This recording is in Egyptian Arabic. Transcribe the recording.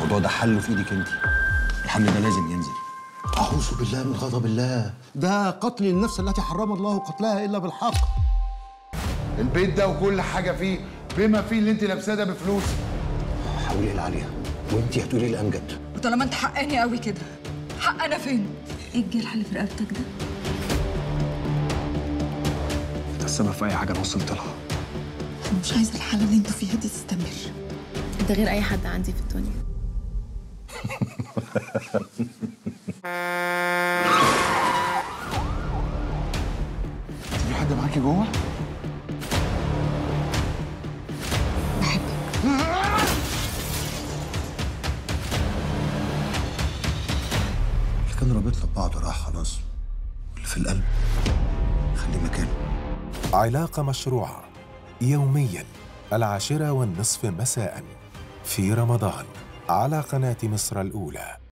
الموضوع ده حله في ايدك انت الحمل ده لازم ينزل أعوذ بالله من غضب الله ده قتل النفس التي حرم الله قتلها إلا بالحق البيت ده وكل حاجه فيه بما فيه اللي انت لابساه ده بفلوس حولي العالية وانت هتقولي الأمجد وطالما انت حقاني قوي كده حق انا فين ايه الجرح اللي في رقبتك ده انت السبب في اي حاجه انا وصلت لها انا مش عايزه الحاله اللي انتوا فيها دي تستمر انت غير اي حد عندي في الدنيا انت في حد معاكي جوه اللي كان رابطنا ببعض راح خلاص واللي في القلب خليه مكانه علاقة مشروعة يوميا العاشرة والنصف مساء في رمضان على قناة مصر الأولى